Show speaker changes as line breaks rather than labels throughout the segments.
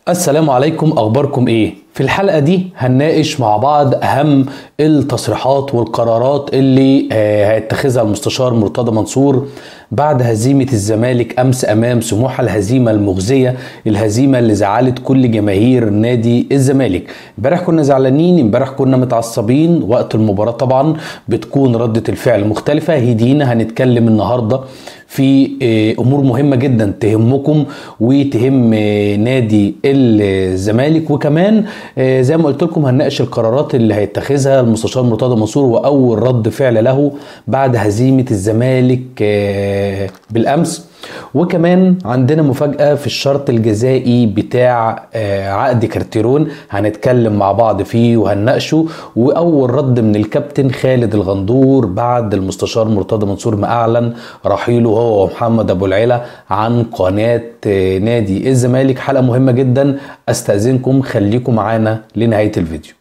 السلام عليكم اخباركم ايه في الحلقه دي هنناقش مع بعض اهم التصريحات والقرارات اللي آه، هيتخذها المستشار مرتضى منصور بعد هزيمه الزمالك امس امام سموحه الهزيمه المخزيه الهزيمه اللي زعلت كل جماهير نادي الزمالك امبارح كنا زعلانين امبارح كنا متعصبين وقت المباراه طبعا بتكون رده الفعل مختلفه هدينا هنتكلم النهارده في آه، امور مهمه جدا تهمكم وتهم آه، نادي الزمالك وكمان آه، زي ما قلت لكم هنناقش القرارات اللي هيتخذها المستشار مرتضى منصور واول رد فعل له بعد هزيمه الزمالك آه، بالامس وكمان عندنا مفاجأة في الشرط الجزائي بتاع آه، عقد كارتيرون هنتكلم مع بعض فيه وهنناقشه وأول رد من الكابتن خالد الغندور بعد المستشار مرتضى منصور ما أعلن رحيله هو ومحمد أبو العلا عن قناة آه، نادي الزمالك حلقة مهمة جدا أستأذنكم خليكم معانا لنهاية الفيديو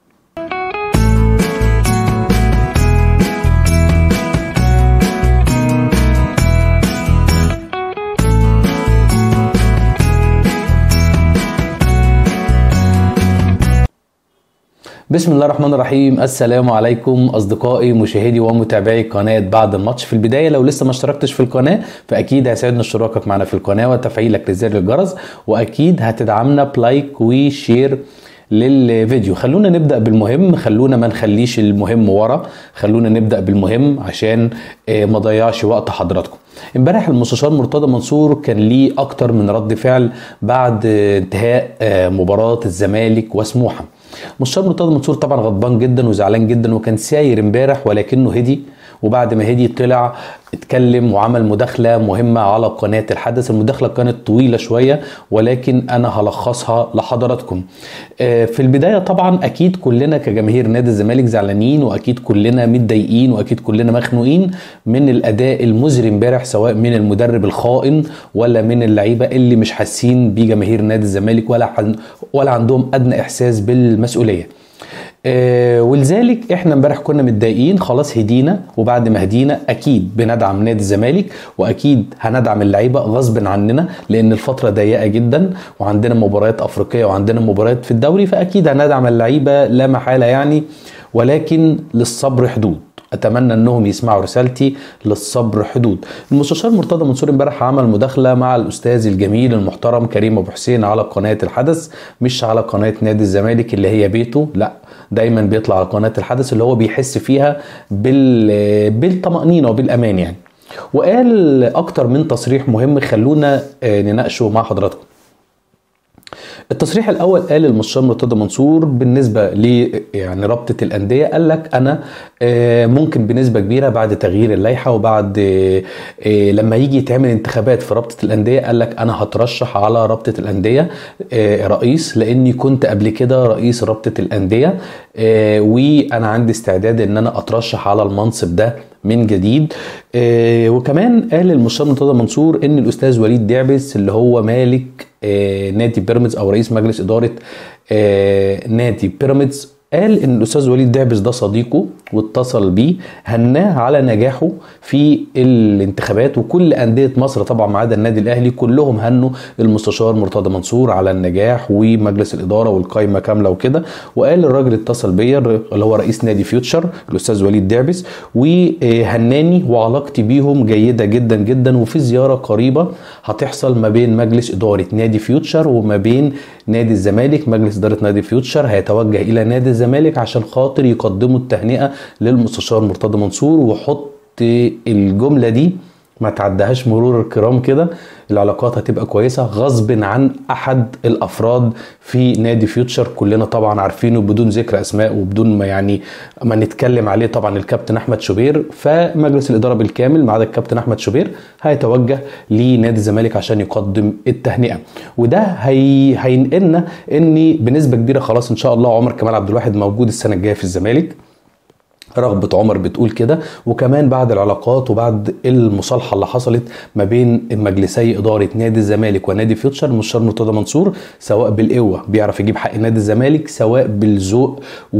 بسم الله الرحمن الرحيم السلام عليكم اصدقائي مشاهدي ومتابعي قناه بعد الماتش في البدايه لو لسه ما اشتركتش في القناه فاكيد هيسعدنا اشتراكك معنا في القناه وتفعيلك لزر الجرس واكيد هتدعمنا بلايك وشير للفيديو خلونا نبدا بالمهم خلونا ما نخليش المهم ورا خلونا نبدا بالمهم عشان آه، ما ضيعش وقت حضراتكم امبارح المستشار مرتضى منصور كان ليه اكتر من رد فعل بعد آه، انتهاء آه، مباراه الزمالك وسموحه مستشار مرتضى منصور طبعا غضبان جدا وزعلان جدا وكان ساير امبارح ولكنه هدي وبعد ما هدي طلع اتكلم وعمل مداخلة مهمة على قناة الحدث المداخلة كانت طويلة شوية ولكن أنا هلخصها لحضراتكم آه، في البداية طبعا أكيد كلنا كجماهير نادي الزمالك زعلانين وأكيد كلنا متضايقين وأكيد كلنا مخنوقين من الأداء المزري امبارح سواء من المدرب الخائن ولا من اللعيبة اللي مش حاسين بجماهير نادي الزمالك ولا حن- ولا عندهم أدنى إحساس بالمسؤولية آه، ولذلك احنا امبارح كنا متضايقين خلاص هدينا وبعد ما هدينا اكيد بندعم نادي الزمالك واكيد هندعم اللعيبه غصب عننا لان الفتره ضيقه جدا وعندنا مباريات افريقيه وعندنا مباريات في الدوري فاكيد هندعم اللعيبه لا محاله يعني ولكن للصبر حدود اتمنى انهم يسمعوا رسالتي للصبر حدود المستشار مرتضى منصور امبارح عمل مداخله مع الاستاذ الجميل المحترم كريم ابو حسين على قناه الحدث مش على قناه نادي الزمالك اللي هي بيته لا دايما بيطلع على قناه الحدث اللي هو بيحس فيها بال بالطمانينه وبالامان يعني وقال اكتر من تصريح مهم خلونا آه، نناقشه مع حضراتكم التصريح الاول قال المستشار مرتضى منصور بالنسبه ل يعني رابطه الانديه قال لك انا آه، ممكن بنسبه كبيره بعد تغيير اللائحه وبعد آه، آه، لما يجي يتعمل انتخابات في رابطه الانديه قال لك انا هترشح على رابطه الانديه آه، رئيس لاني كنت قبل كده رئيس رابطه الانديه آه، وانا عندي استعداد ان انا اترشح على المنصب ده من جديد آه، وكمان قال المستشار مرتضى منصور ان الاستاذ وليد دعبس اللي هو مالك آه، نادي بيراميدز او رئيس مجلس اداره آه، نادي بيراميدز قال ان الاستاذ وليد دعبس ده صديقه واتصل بيه هناه على نجاحه في الانتخابات وكل انديه مصر طبعا ما عدا النادي الاهلي كلهم هنوا المستشار مرتضى منصور على النجاح ومجلس الاداره والقائمه كامله وكده وقال الراجل اتصل بيا اللي هو رئيس نادي فيوتشر الاستاذ وليد دعبس وهناني وعلاقتي بيهم جيده جدا جدا وفي زياره قريبه هتحصل ما بين مجلس اداره نادي فيوتشر وما بين نادي الزمالك مجلس اداره نادي فيوتشر هيتوجه الى نادي الزمالك عشان خاطر يقدموا التهنئه للمستشار مرتضى منصور وحط الجمله دي ما تعدهاش مرور الكرام كده العلاقات هتبقى كويسه غصب عن احد الافراد في نادي فيوتشر كلنا طبعا عارفينه بدون ذكر اسماء وبدون ما يعني ما نتكلم عليه طبعا الكابتن احمد شوبير فمجلس الاداره بالكامل ما عدا الكابتن احمد شوبير هيتوجه لنادي الزمالك عشان يقدم التهنئه وده هي هينقلنا ان بنسبه كبيره خلاص ان شاء الله عمر كمال عبد الواحد موجود السنه الجايه في الزمالك رغبة عمر بتقول كده وكمان بعد العلاقات وبعد المصالحة اللي حصلت ما بين مجلسي إدارة نادي الزمالك ونادي فيوتشر المستشار مرتضى منصور سواء بالقوة بيعرف يجيب حق نادي الزمالك سواء بالذوق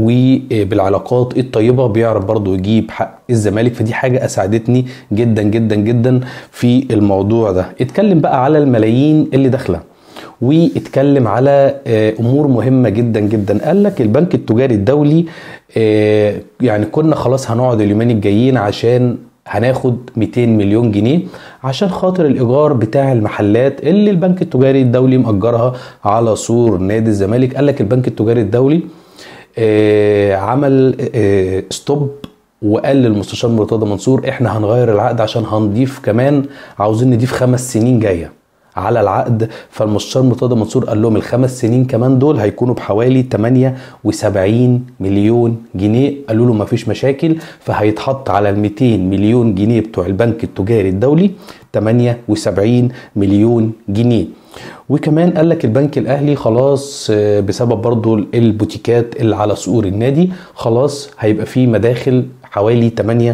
وبالعلاقات الطيبة بيعرف برضه يجيب حق الزمالك فدي حاجة أسعدتني جدا جدا جدا في الموضوع ده اتكلم بقى على الملايين اللي داخلة واتكلم على آه، امور مهمه جدا جدا قال لك البنك التجاري الدولي آه، يعني كنا خلاص هنقعد اليومين الجايين عشان هناخد 200 مليون جنيه عشان خاطر الايجار بتاع المحلات اللي البنك التجاري الدولي مأجرها على سور نادي الزمالك قال لك البنك التجاري الدولي آه، عمل آه، ستوب وقال للمستشار مرتضى منصور احنا هنغير العقد عشان هنضيف كمان عاوزين نضيف خمس سنين جايه على العقد فالمستشار مرتضى منصور قال لهم الخمس سنين كمان دول هيكونوا بحوالي 78 مليون جنيه قالوا له مفيش مشاكل فهيتحط على ال 200 مليون جنيه بتوع البنك التجاري الدولي 78 مليون جنيه وكمان قال لك البنك الاهلي خلاص آه، بسبب برضو البوتيكات اللي على سور النادي خلاص هيبقى فيه مداخل حوالي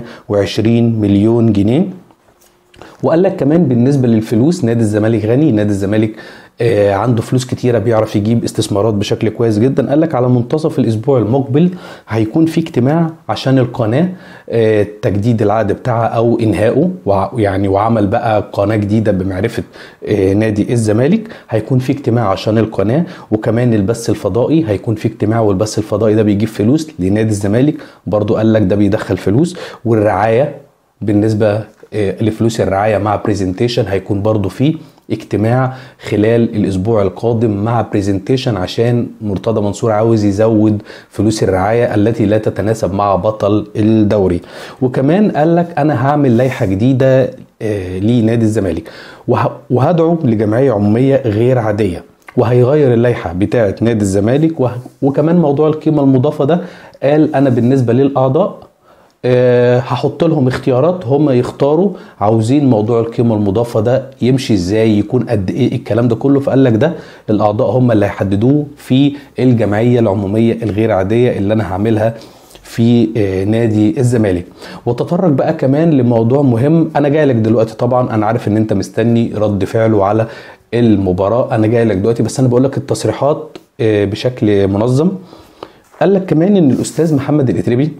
28 مليون جنيه وقال لك كمان بالنسبه للفلوس نادي الزمالك غني نادي الزمالك آه، عنده فلوس كتيرة بيعرف يجيب استثمارات بشكل كويس جدا قال لك على منتصف الأسبوع المقبل هيكون في اجتماع عشان القناة آه، تجديد العقد بتاعها أو إنهائه وع- يعني وعمل بقى قناة جديدة بمعرفة آه، نادي الزمالك هيكون في اجتماع عشان القناة وكمان البث الفضائي هيكون في اجتماع والبث الفضائي ده بيجيب فلوس لنادي الزمالك برضو قال لك ده بيدخل فلوس والرعاية بالنسبة آه، لفلوس الرعاية مع بريزنتيشن هيكون برضو فيه اجتماع خلال الاسبوع القادم مع بريزنتيشن عشان مرتضى منصور عاوز يزود فلوس الرعايه التي لا تتناسب مع بطل الدوري وكمان قال لك انا هعمل لائحه جديده آه، لنادي الزمالك وه- وهدعو لجمعيه عموميه غير عاديه وهيغير اللائحه بتاعه نادي الزمالك وه- وكمان موضوع القيمه المضافه ده قال انا بالنسبه للاعضاء آه، هحط لهم اختيارات هم يختاروا عاوزين موضوع القيمه المضافه ده يمشي ازاي يكون قد ايه الكلام ده كله فقال لك ده الاعضاء هم اللي هيحددوه في الجمعيه العموميه الغير عاديه اللي انا هعملها في آه، نادي الزمالك وتطرق بقى كمان لموضوع مهم انا جاي لك دلوقتي طبعا انا عارف ان انت مستني رد فعله على المباراه انا جاي لك دلوقتي بس انا بقول لك التصريحات آه، بشكل منظم قال لك كمان ان الاستاذ محمد الاتربي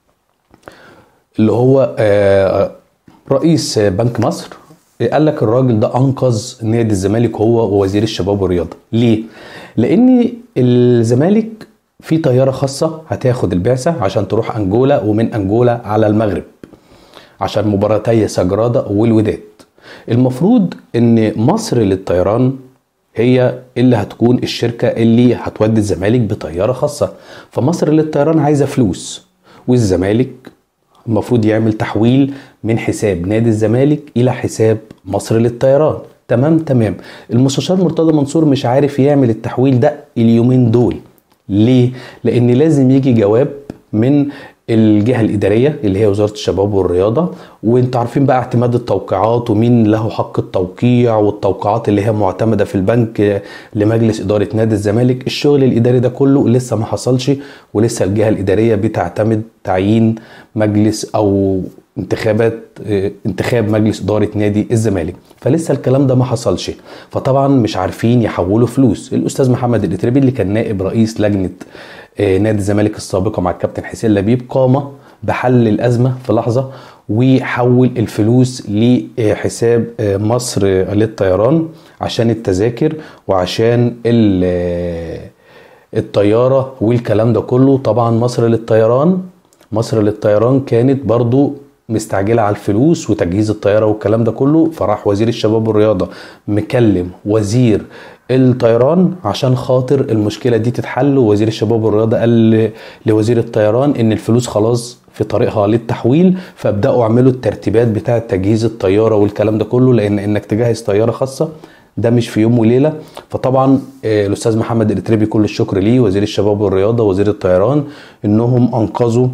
اللي هو آه، رئيس بنك مصر قال لك الراجل ده انقذ نادي الزمالك هو ووزير الشباب والرياضه ليه لان الزمالك في طياره خاصه هتاخد البعثه عشان تروح انجولا ومن انجولا على المغرب عشان مباراتي سجراده والوداد المفروض ان مصر للطيران هي اللي هتكون الشركة اللي هتودي الزمالك بطيارة خاصة فمصر للطيران عايزة فلوس والزمالك المفروض يعمل تحويل من حساب نادي الزمالك إلى حساب مصر للطيران تمام تمام المستشار مرتضى منصور مش عارف يعمل التحويل ده اليومين دول ليه؟ لأن لازم يجي جواب من الجهة الإدارية اللي هي وزارة الشباب والرياضة وانتوا عارفين بقى اعتماد التوقيعات ومين له حق التوقيع والتوقيعات اللي هي معتمدة في البنك لمجلس إدارة نادي الزمالك الشغل الإداري ده كله لسه ما حصلش ولسه الجهة الإدارية بتعتمد تعيين مجلس أو انتخابات اه، انتخاب مجلس إدارة نادي الزمالك فلسه الكلام ده ما حصلش فطبعا مش عارفين يحولوا فلوس الأستاذ محمد الإتربي اللي كان نائب رئيس لجنة اه، نادي الزمالك السابقة مع الكابتن حسين لبيب قام بحل الأزمة في لحظة وحول الفلوس لحساب اه، مصر للطيران عشان التذاكر وعشان ال- الطيارة والكلام ده كله طبعا مصر للطيران مصر للطيران كانت برضو مستعجلة على الفلوس وتجهيز الطيارة والكلام ده كله فراح وزير الشباب والرياضة مكلم وزير الطيران عشان خاطر المشكلة دي تتحل ووزير الشباب والرياضة قال ل- لوزير الطيران ان الفلوس خلاص في طريقها للتحويل فابدأوا اعملوا الترتيبات بتاعة تجهيز الطيارة والكلام ده كله لان انك تجهز طيارة خاصة ده مش في يوم وليله فطبعا آه، الاستاذ محمد الاتربي كل الشكر ليه وزير الشباب والرياضه وزير الطيران انهم انقذوا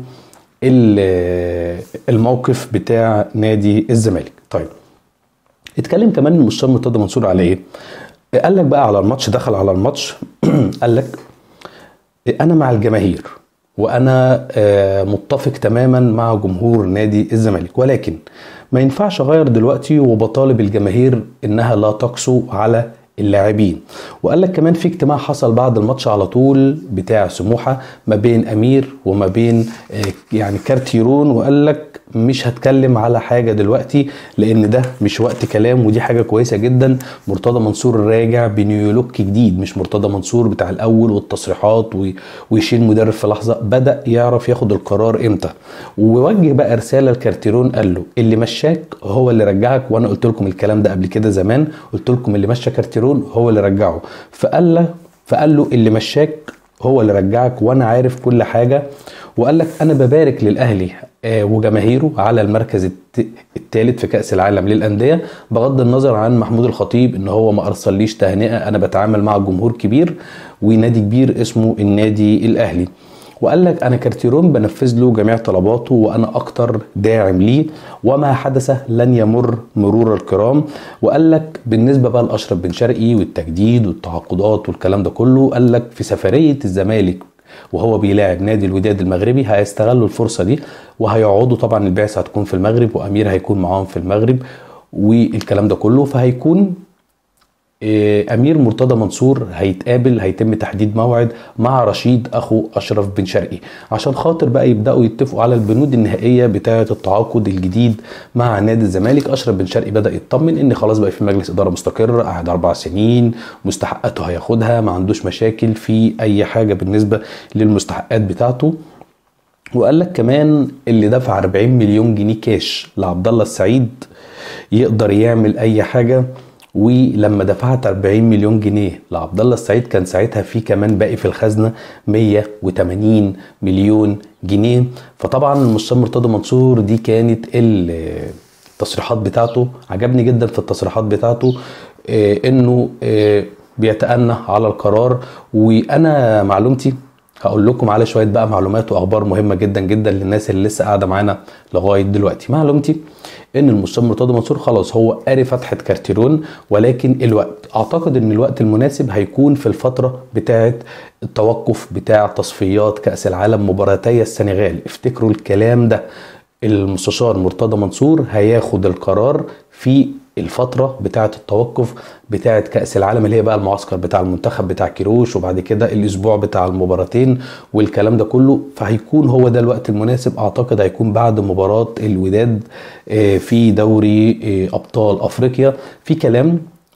ال- الموقف بتاع نادي الزمالك طيب اتكلم كمان المستشار مرتضى منصور على ايه قال لك بقى على الماتش دخل على الماتش قال لك انا مع الجماهير وانا آه، متفق تماما مع جمهور نادي الزمالك ولكن ما ينفعش اغير دلوقتي وبطالب الجماهير انها لا تقسو على اللاعبين وقال لك كمان في اجتماع حصل بعد الماتش على طول بتاع سموحه ما بين امير وما بين آه، يعني كارتيرون وقال لك مش هتكلم على حاجة دلوقتي لأن ده مش وقت كلام ودي حاجة كويسة جدا مرتضى منصور راجع بنيو لوك جديد مش مرتضى منصور بتاع الأول والتصريحات وي- ويشيل مدرب في لحظة بدأ يعرف ياخد القرار إمتى ووجه بقى رسالة لكارتيرون قال له اللي مشاك هو اللي رجعك وأنا قلت لكم الكلام ده قبل كده زمان قلت لكم اللي مشى كارتيرون هو اللي رجعه فقال له فقال له اللي مشاك هو اللي رجعك وانا عارف كل حاجه وقال لك انا ببارك للاهلي آه، وجماهيره على المركز الثالث في كاس العالم للانديه بغض النظر عن محمود الخطيب ان هو ما ارسليش تهنئه انا بتعامل مع جمهور كبير ونادي كبير اسمه النادي الاهلي وقال لك انا كارتيرون بنفذ له جميع طلباته وانا اكتر داعم ليه وما حدث لن يمر مرور الكرام وقال لك بالنسبه بقى لاشرف بن شرقي والتجديد والتعاقدات والكلام ده كله قال لك في سفريه الزمالك وهو بيلاعب نادي الوداد المغربي هيستغلوا الفرصه دي وهيقعدوا طبعا البعثه هتكون في المغرب وامير هيكون معاهم في المغرب والكلام ده كله فهيكون آه، امير مرتضى منصور هيتقابل هيتم تحديد موعد مع رشيد اخو اشرف بن شرقي عشان خاطر بقى يبداوا يتفقوا على البنود النهائيه بتاعه التعاقد الجديد مع نادي الزمالك اشرف بن شرقي بدا يطمن ان خلاص بقى في مجلس اداره مستقر قاعد اربع سنين مستحقاته هياخدها ما عندوش مشاكل في اي حاجه بالنسبه للمستحقات بتاعته وقال لك كمان اللي دفع 40 مليون جنيه كاش لعبد الله السعيد يقدر يعمل اي حاجه ولما دفعت 40 مليون جنيه لعبد الله السعيد كان ساعتها في كمان باقي في الخزنه 180 مليون جنيه فطبعا المستشار مرتضى منصور دي كانت ال- التصريحات بتاعته عجبني جدا في التصريحات بتاعته آه، انه آه، بيتأنى على القرار وانا معلومتي هقول لكم على شويه بقى معلومات واخبار مهمه جدا جدا للناس اللي لسه قاعده معانا لغايه دلوقتي معلومتي ان المستشار مرتضى منصور خلاص هو قاري فتحه كارتيرون ولكن الوقت اعتقد ان الوقت المناسب هيكون في الفتره بتاعه التوقف بتاع تصفيات كاس العالم مباراتي السنغال افتكروا الكلام ده المستشار مرتضى منصور هياخد القرار في الفترة بتاعة التوقف بتاعة كأس العالم اللي هي بقى المعسكر بتاع المنتخب بتاع كيروش وبعد كده الأسبوع بتاع المباراتين والكلام ده كله فهيكون هو ده الوقت المناسب أعتقد هيكون بعد مباراة الوداد آه، في دوري آه، أبطال أفريقيا في كلام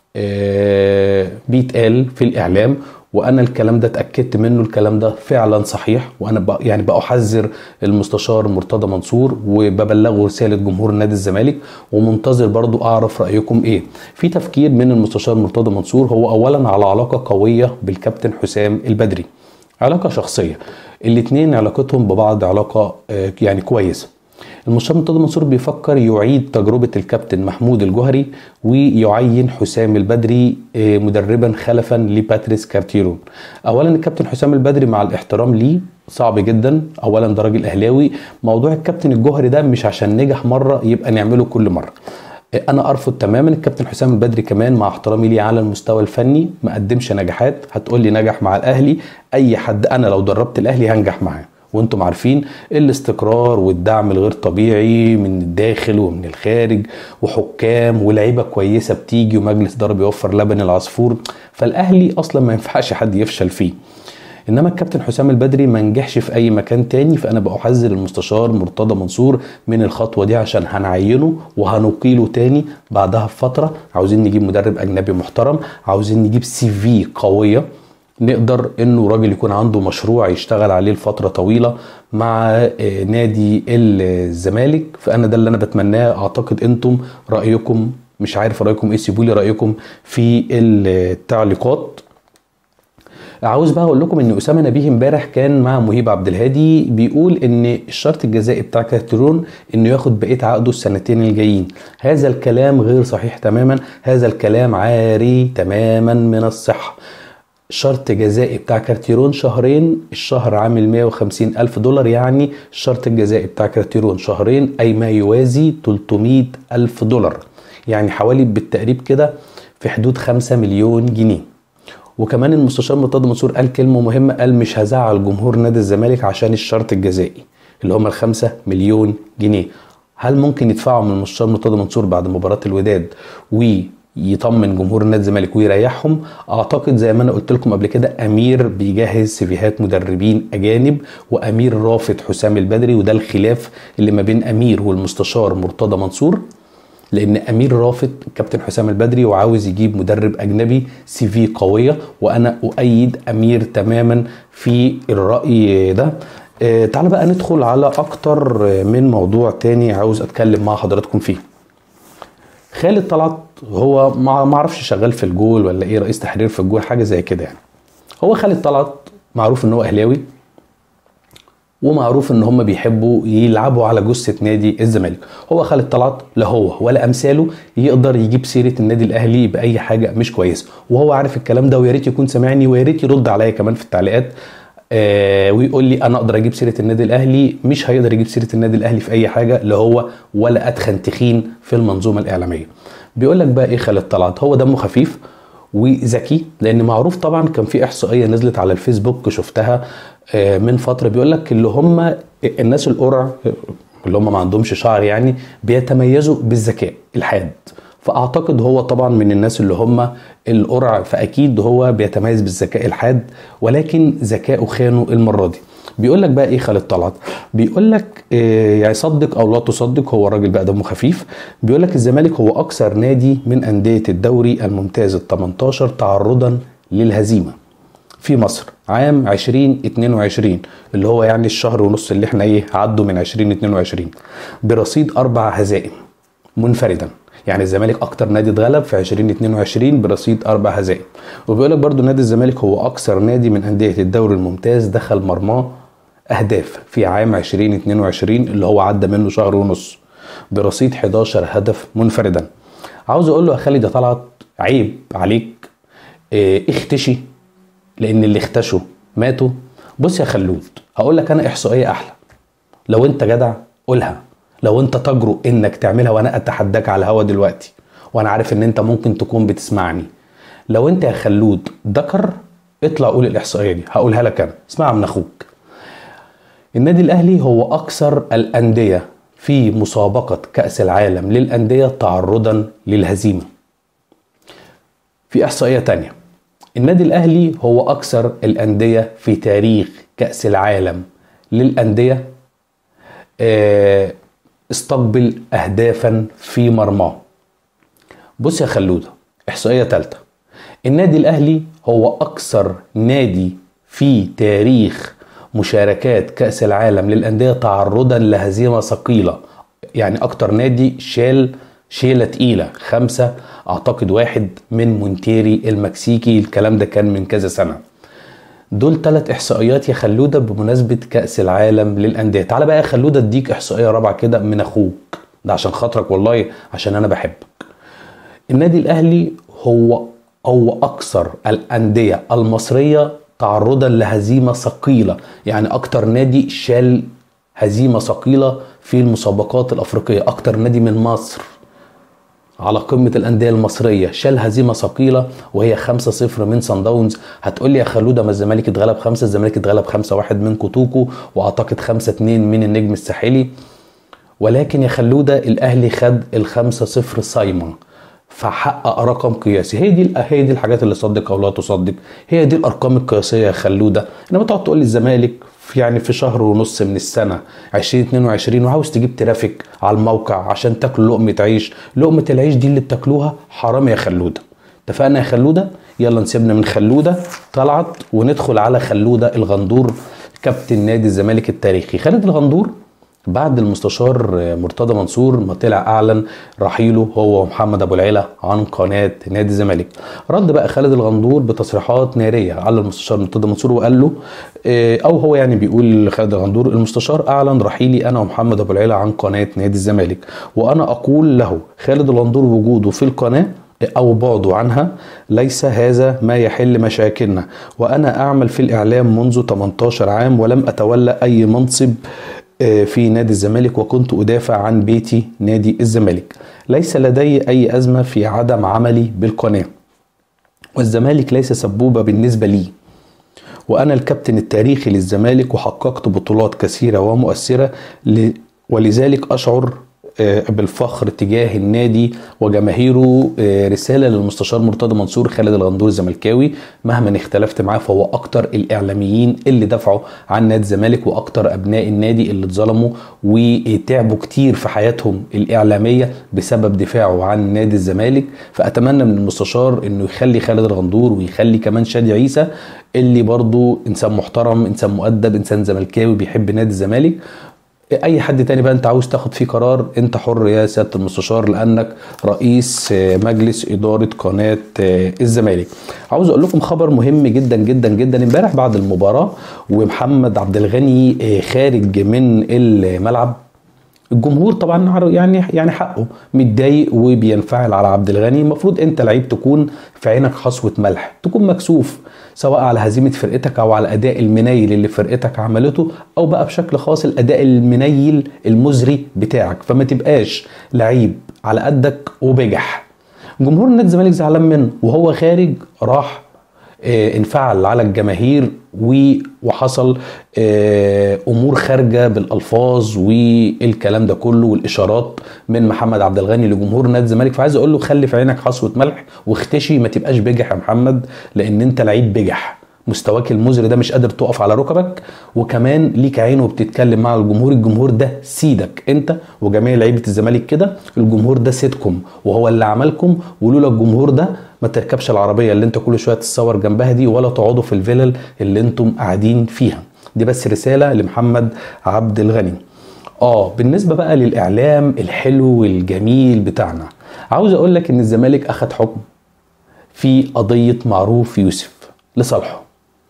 آه، بيتقال في الإعلام وانا الكلام ده اتاكدت منه الكلام ده فعلا صحيح وانا بق يعني باحذر المستشار مرتضى منصور وببلغه رساله جمهور نادي الزمالك ومنتظر برضو اعرف رايكم ايه في تفكير من المستشار مرتضى منصور هو اولا على علاقه قويه بالكابتن حسام البدري علاقه شخصيه الاتنين علاقتهم ببعض علاقه آه، يعني كويسه المستشار مرتضى منصور بيفكر يعيد تجربة الكابتن محمود الجوهري ويعين حسام البدري آه، مدربا خلفا لباتريس كارتيرون اولا الكابتن حسام البدري مع الاحترام ليه صعب جدا اولا ده راجل اهلاوي موضوع الكابتن الجوهري ده مش عشان نجح مرة يبقى نعمله كل مرة انا ارفض تماما الكابتن حسام البدري كمان مع احترامي ليه على المستوى الفني ما قدمش نجاحات هتقول لي نجح مع الاهلي اي حد انا لو دربت الاهلي هنجح معاه وانتم عارفين الاستقرار والدعم الغير طبيعي من الداخل ومن الخارج وحكام ولاعيبه كويسه بتيجي ومجلس اداره بيوفر لبن العصفور فالاهلي اصلا ما ينفعش حد يفشل فيه انما الكابتن حسام البدري ما نجحش في اي مكان تاني فانا بحذر المستشار مرتضى منصور من الخطوه دي عشان هنعينه وهنقيله تاني بعدها بفتره عاوزين نجيب مدرب اجنبي محترم عاوزين نجيب سي في قويه نقدر انه راجل يكون عنده مشروع يشتغل عليه لفتره طويله مع آه، نادي الزمالك فانا ده اللي انا بتمناه اعتقد انتم رايكم مش عارف رايكم ايه سيبوا لي رايكم في التعليقات عاوز بقى اقول لكم ان اسامه نبيه امبارح كان مع مهيب عبد الهادي بيقول ان الشرط الجزائي بتاع كارتيرون انه ياخد بقيه عقده السنتين الجايين هذا الكلام غير صحيح تماما هذا الكلام عاري تماما من الصحه شرط جزائي بتاع كارتيرون شهرين الشهر عامل 150 ألف دولار يعني الشرط الجزائي بتاع كارتيرون شهرين أي ما يوازي 300 ألف دولار يعني حوالي بالتقريب كده في حدود 5 مليون جنيه وكمان المستشار مرتضى منصور قال كلمه مهمه قال مش هزعل جمهور نادي الزمالك عشان الشرط الجزائي اللي هم الخمسة مليون جنيه هل ممكن يدفعوا من المستشار مرتضى منصور بعد مباراه الوداد يطمن جمهور نادي الزمالك ويريحهم اعتقد زي ما انا قلت لكم قبل كده امير بيجهز سيفيهات مدربين اجانب وامير رافض حسام البدري وده الخلاف اللي ما بين امير والمستشار مرتضى منصور لان امير رافض كابتن حسام البدري وعاوز يجيب مدرب اجنبي سي في قويه وانا اؤيد امير تماما في الراي ده آه تعال بقى ندخل على اكتر من موضوع تاني عاوز اتكلم مع حضراتكم فيه خالد طلعت هو ما اعرفش شغال في الجول ولا ايه رئيس تحرير في الجول حاجه زي كده يعني هو خالد طلعت معروف ان هو اهلاوي ومعروف ان هم بيحبوا يلعبوا على جثه نادي الزمالك هو خالد طلعت لا هو ولا امثاله يقدر يجيب سيره النادي الاهلي باي حاجه مش كويسه وهو عارف الكلام ده ويا ريت يكون سامعني ويا ريت يرد عليا كمان في التعليقات آه ويقول لي انا اقدر اجيب سيره النادي الاهلي مش هيقدر يجيب سيره النادي الاهلي في اي حاجه لا هو ولا ادخن تخين في المنظومه الاعلاميه بيقول لك بقى ايه خالد طلعت هو دمه خفيف وذكي لان معروف طبعا كان في احصائيه نزلت على الفيسبوك شفتها من فتره بيقول لك اللي هم الناس القرع اللي هم ما عندهمش شعر يعني بيتميزوا بالذكاء الحاد فاعتقد هو طبعا من الناس اللي هم القرع فاكيد هو بيتميز بالذكاء الحاد ولكن ذكائه خانه المره دي بيقول لك بقى ايه خالد طلعت بيقول لك إيه يعني صدق او لا تصدق هو الراجل بقى دمه خفيف بيقول لك الزمالك هو اكثر نادي من انديه الدوري الممتاز ال 18 تعرضا للهزيمه في مصر عام 2022 اللي هو يعني الشهر ونص اللي احنا ايه عدوا من 2022 برصيد اربع هزائم منفردا يعني الزمالك اكتر نادي اتغلب في 2022 برصيد اربع هزائم وبيقول لك برضو نادي الزمالك هو اكثر نادي من انديه الدوري الممتاز دخل مرماه اهداف في عام 2022 اللي هو عدى منه شهر ونص برصيد 11 هدف منفردا عاوز اقول له يا خالد يا طلعت عيب عليك اه اختشي لان اللي اختشوا ماتوا بص يا خلود هقول لك انا احصائيه احلى لو انت جدع قولها لو انت تجرؤ انك تعملها وانا اتحداك على الهوا دلوقتي وانا عارف ان انت ممكن تكون بتسمعني لو انت يا خلود ذكر اطلع قول الاحصائيه دي هقولها لك انا اسمعها من اخوك النادي الاهلي هو اكثر الانديه في مسابقه كاس العالم للانديه تعرضا للهزيمه في احصائيه تانية النادي الاهلي هو اكثر الانديه في تاريخ كاس العالم للانديه استقبل اهدافا في مرماه بص يا خلوده احصائيه ثالثه النادي الاهلي هو اكثر نادي في تاريخ مشاركات كاس العالم للانديه تعرضا لهزيمه ثقيله يعني اكتر نادي شال شيلة تقيلة خمسة أعتقد واحد من مونتيري المكسيكي الكلام ده كان من كذا سنة دول ثلاث إحصائيات يا خلودة بمناسبة كأس العالم للأندية تعالى بقى يا خلودة أديك إحصائية رابعة كده من أخوك ده عشان خاطرك والله عشان أنا بحبك النادي الأهلي هو هو أكثر الأندية المصرية تعرضا لهزيمة ثقيلة يعني أكتر نادي شال هزيمة ثقيلة في المسابقات الأفريقية أكتر نادي من مصر على قمة الأندية المصرية شال هزيمة ثقيلة وهي 5-0 من سان داونز هتقول لي يا خلودة ما الزمالك اتغلب 5 الزمالك اتغلب 5-1 من كوتوكو وأعتقد 5-2 من النجم الساحلي ولكن يا خلودة الأهلي خد ال 5-0 صايمة فحقق رقم قياسي هي دي هي دي الحاجات اللي صدق او لا تصدق هي دي الارقام القياسيه يا خلوده انما تقعد تقول لي الزمالك في يعني في شهر ونص من السنه 2022 وعاوز تجيب ترافيك على الموقع عشان تاكل لقمه عيش لقمه العيش دي اللي بتاكلوها حرام يا خلوده اتفقنا يا خلوده يلا نسيبنا من خلوده طلعت وندخل على خلوده الغندور كابتن نادي الزمالك التاريخي خالد الغندور بعد المستشار مرتضى منصور ما طلع اعلن رحيله هو ومحمد ابو العيله عن قناه نادي الزمالك رد بقى خالد الغندور بتصريحات ناريه على المستشار مرتضى منصور وقال له او هو يعني بيقول خالد الغندور المستشار اعلن رحيلي انا ومحمد ابو العيله عن قناه نادي الزمالك وانا اقول له خالد الغندور وجوده في القناه أو بعده عنها ليس هذا ما يحل مشاكلنا وأنا أعمل في الإعلام منذ 18 عام ولم أتولى أي منصب في نادي الزمالك وكنت أدافع عن بيتي نادي الزمالك ليس لدي أي أزمة في عدم عملي بالقناة والزمالك ليس سبوبة بالنسبة لي وأنا الكابتن التاريخي للزمالك وحققت بطولات كثيرة ومؤثرة ولذلك أشعر آه، بالفخر تجاه النادي وجماهيره آه، رساله للمستشار مرتضى منصور خالد الغندور الزملكاوي مهما اختلفت معاه فهو اكتر الاعلاميين اللي دافعوا عن نادي الزمالك واكتر ابناء النادي اللي اتظلموا وتعبوا كتير في حياتهم الاعلاميه بسبب دفاعه عن نادي الزمالك فاتمنى من المستشار انه يخلي خالد الغندور ويخلي كمان شادي عيسى اللي برضو انسان محترم انسان مؤدب انسان زملكاوي بيحب نادي الزمالك اي حد تاني بقى انت عاوز تاخد فيه قرار انت حر يا سياده المستشار لانك رئيس آه، مجلس اداره قناه آه، الزمالك عاوز اقول لكم خبر مهم جدا جدا جدا امبارح بعد المباراه ومحمد عبد الغني آه، خارج من الملعب الجمهور طبعا عر- يعني يعني حقه متضايق وبينفعل على عبد الغني المفروض انت لعيب تكون في عينك حصوه ملح تكون مكسوف سواء على هزيمه فرقتك او على الاداء المنيل اللي فرقتك عملته او بقى بشكل خاص الاداء المنيل المزري بتاعك فما تبقاش لعيب على قدك وبجح جمهور نادي الزمالك زعلان منه وهو خارج راح آه، انفعل على الجماهير و- وحصل آه، امور خارجه بالالفاظ والكلام ده كله والاشارات من محمد عبد الغني لجمهور نادي الزمالك فعايز اقول له خلي في عينك حصوه ملح واختشي ما تبقاش بجح يا محمد لان انت لعيب بجح مستواك المزري ده مش قادر تقف على ركبك وكمان ليك عين وبتتكلم مع الجمهور الجمهور ده سيدك انت وجميع لعيبه الزمالك كده الجمهور ده سيدكم وهو اللي عملكم ولولا الجمهور ده ما تركبش العربيه اللي انت كل شويه تتصور جنبها دي ولا تقعدوا في الفلل اللي انتم قاعدين فيها دي بس رساله لمحمد عبد الغني اه بالنسبه بقى للاعلام الحلو والجميل بتاعنا عاوز اقول لك ان الزمالك اخد حكم في قضيه معروف يوسف لصالحه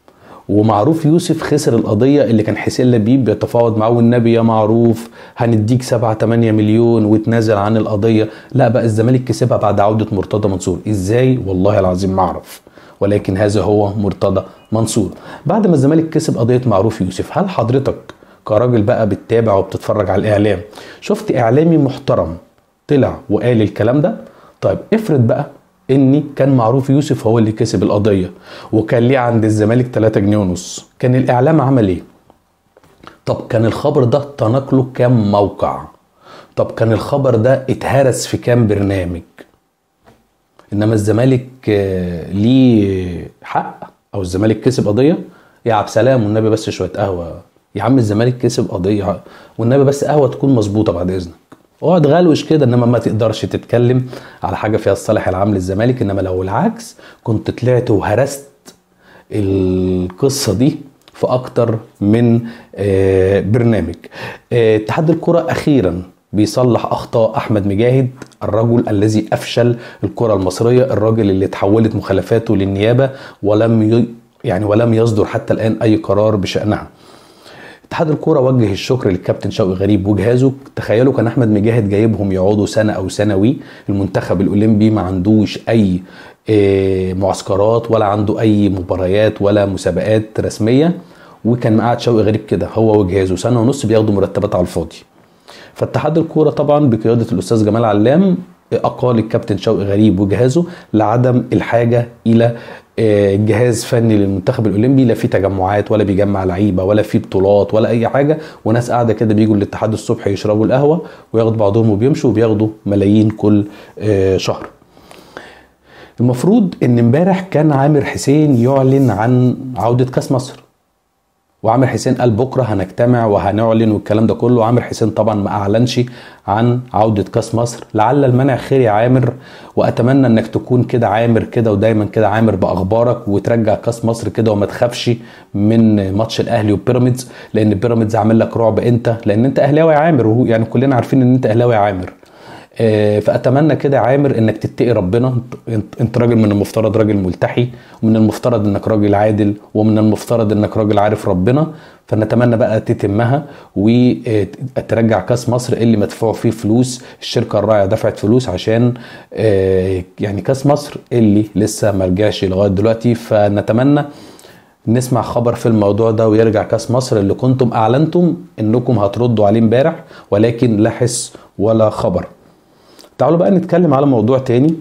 ومعروف يوسف خسر القضية اللي كان حسين لبيب بيتفاوض معاه والنبي يا معروف هنديك 7 8 مليون وتنازل عن القضية لا بقى الزمالك كسبها بعد عودة مرتضى منصور ازاي والله العظيم ما اعرف ولكن هذا هو مرتضى منصور بعد ما الزمالك كسب قضية معروف يوسف هل حضرتك كراجل بقى بتتابع وبتتفرج على الاعلام شفت اعلامي محترم طلع وقال الكلام ده طيب افرض بقى اني كان معروف يوسف هو اللي كسب القضيه وكان ليه عند الزمالك 3 جنيه ونص كان الاعلام عمل ايه طب كان الخبر ده تناقله كام موقع طب كان الخبر ده اتهرس في كام برنامج انما الزمالك آه، ليه حق او الزمالك كسب قضيه يا عبد سلام والنبي بس شويه قهوه يا عم الزمالك كسب قضيه والنبي بس قهوه تكون مظبوطه بعد اذنك اقعد غلوش كده انما ما تقدرش تتكلم على حاجه فيها الصالح العام للزمالك انما لو العكس كنت طلعت وهرست القصه دي في اكتر من آه، برنامج آه، اتحاد الكره اخيرا بيصلح اخطاء احمد مجاهد الرجل الذي افشل الكره المصريه الراجل اللي تحولت مخالفاته للنيابه ولم ي... يعني ولم يصدر حتى الان اي قرار بشانها اتحاد الكوره وجه الشكر للكابتن شوقي غريب وجهازه تخيلوا كان احمد مجاهد جايبهم يقعدوا سنه او سنوي المنتخب الاولمبي ما عندوش اي آه، معسكرات ولا عنده اي مباريات ولا مسابقات رسميه وكان قاعد شوقي غريب كده هو وجهازه سنه ونص بياخدوا مرتبات على الفاضي فاتحاد الكوره طبعا بقياده الاستاذ جمال علام اقال الكابتن شوقي غريب وجهازه لعدم الحاجه الى آه، جهاز فني للمنتخب الاولمبي لا في تجمعات ولا بيجمع لعيبه ولا في بطولات ولا اي حاجه وناس قاعده كده بيجوا الاتحاد الصبح يشربوا القهوه وياخدوا بعضهم وبيمشوا وبياخدوا ملايين كل آه، شهر المفروض ان امبارح كان عامر حسين يعلن عن عوده كاس مصر وعامر حسين قال بكره هنجتمع وهنعلن والكلام ده كله عامر حسين طبعا ما اعلنش عن عوده كاس مصر لعل المنع خير يا عامر واتمنى انك تكون كده عامر كده ودايما كده عامر باخبارك وترجع كاس مصر كده وما تخافش من ماتش الاهلي وبيراميدز لان بيراميدز عامل لك رعب انت لان انت اهلاوي يا عامر وهو يعني كلنا عارفين ان انت اهلاوي يا عامر آه، فاتمنى كده يا عامر انك تتقي ربنا انت- انت, انت راجل من المفترض راجل ملتحي ومن المفترض انك راجل عادل ومن المفترض انك راجل عارف ربنا فنتمنى بقى تتمها وترجع كاس مصر اللي مدفوع فيه فلوس الشركه الراعيه دفعت فلوس عشان آه، يعني كاس مصر اللي لسه ما رجعش لغايه دلوقتي فنتمنى نسمع خبر في الموضوع ده ويرجع كاس مصر اللي كنتم اعلنتم انكم هتردوا عليه امبارح ولكن لا حس ولا خبر تعالوا بقى نتكلم على موضوع تاني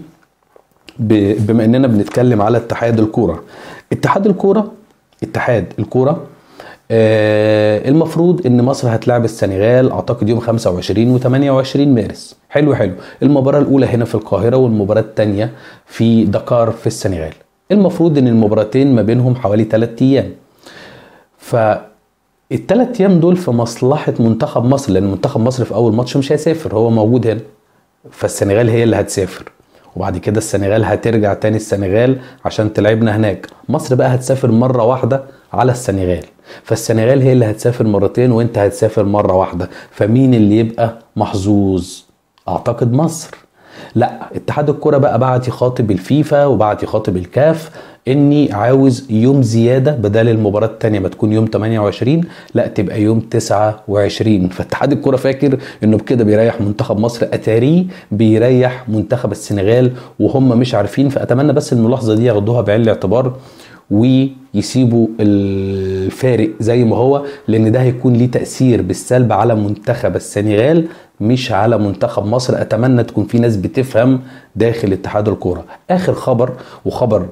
ب- بما اننا بنتكلم على اتحاد الكوره اتحاد الكوره اتحاد الكوره آه المفروض ان مصر هتلاعب السنغال اعتقد يوم 25 و28 مارس حلو حلو المباراه الاولى هنا في القاهره والمباراه الثانيه في دكار في السنغال المفروض ان المباراتين ما بينهم حوالي 3 ايام فالثلاث ايام دول في مصلحه منتخب مصر لان منتخب مصر في اول ماتش مش هيسافر هو موجود هنا فالسنغال هي اللي هتسافر وبعد كده السنغال هترجع تاني السنغال عشان تلعبنا هناك مصر بقى هتسافر مرة واحدة على السنغال فالسنغال هي اللي هتسافر مرتين وانت هتسافر مرة واحدة فمين اللي يبقى محظوظ اعتقد مصر لا اتحاد الكرة بقى بعت يخاطب الفيفا وبعت يخاطب الكاف اني عاوز يوم زياده بدل المباراه الثانيه ما تكون يوم 28 لا تبقى يوم 29 فاتحاد الكره فاكر انه بكده بيريح منتخب مصر اتاريه بيريح منتخب السنغال وهم مش عارفين فاتمنى بس الملاحظه دي ياخدوها بعين الاعتبار ويسيبوا الفارق زي ما هو لان ده هيكون ليه تاثير بالسلب على منتخب السنغال مش على منتخب مصر اتمنى تكون في ناس بتفهم داخل اتحاد الكوره اخر خبر وخبر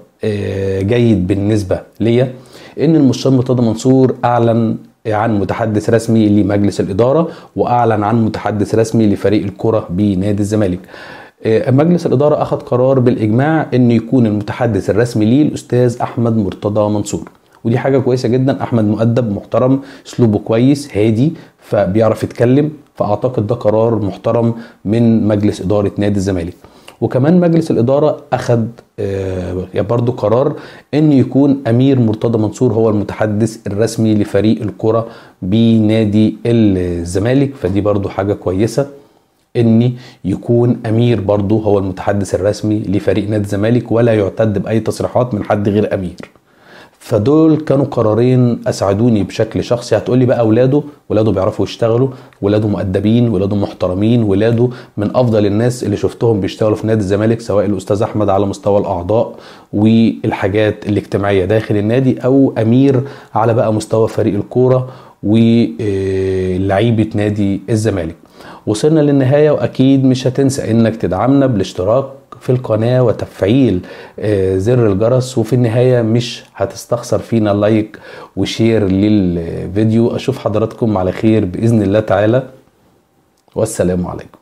جيد بالنسبه ليا ان المستشار مرتضى منصور اعلن عن متحدث رسمي لمجلس الاداره واعلن عن متحدث رسمي لفريق الكره بنادي الزمالك مجلس الإدارة أخذ قرار بالإجماع أن يكون المتحدث الرسمي ليه الأستاذ أحمد مرتضى منصور ودي حاجة كويسة جدا أحمد مؤدب محترم أسلوبه كويس هادي فبيعرف يتكلم فأعتقد ده قرار محترم من مجلس إدارة نادي الزمالك وكمان مجلس الإدارة أخذ آه برضو قرار أن يكون أمير مرتضى منصور هو المتحدث الرسمي لفريق الكرة بنادي الزمالك فدي برضو حاجة كويسة ان يكون امير برضه هو المتحدث الرسمي لفريق نادي الزمالك ولا يعتد باي تصريحات من حد غير امير فدول كانوا قرارين اسعدوني بشكل شخصي هتقولي بقى اولاده ولاده بيعرفوا يشتغلوا ولاده مؤدبين ولاده محترمين ولاده من افضل الناس اللي شفتهم بيشتغلوا في نادي الزمالك سواء الاستاذ احمد على مستوى الاعضاء والحاجات الاجتماعيه داخل النادي او امير على بقى مستوى فريق الكوره ولعيبه نادي الزمالك وصلنا للنهاية وأكيد مش هتنسى إنك تدعمنا بالاشتراك في القناة وتفعيل زر الجرس وفي النهاية مش هتستخسر فينا لايك وشير للفيديو أشوف حضراتكم على خير بإذن الله تعالى والسلام عليكم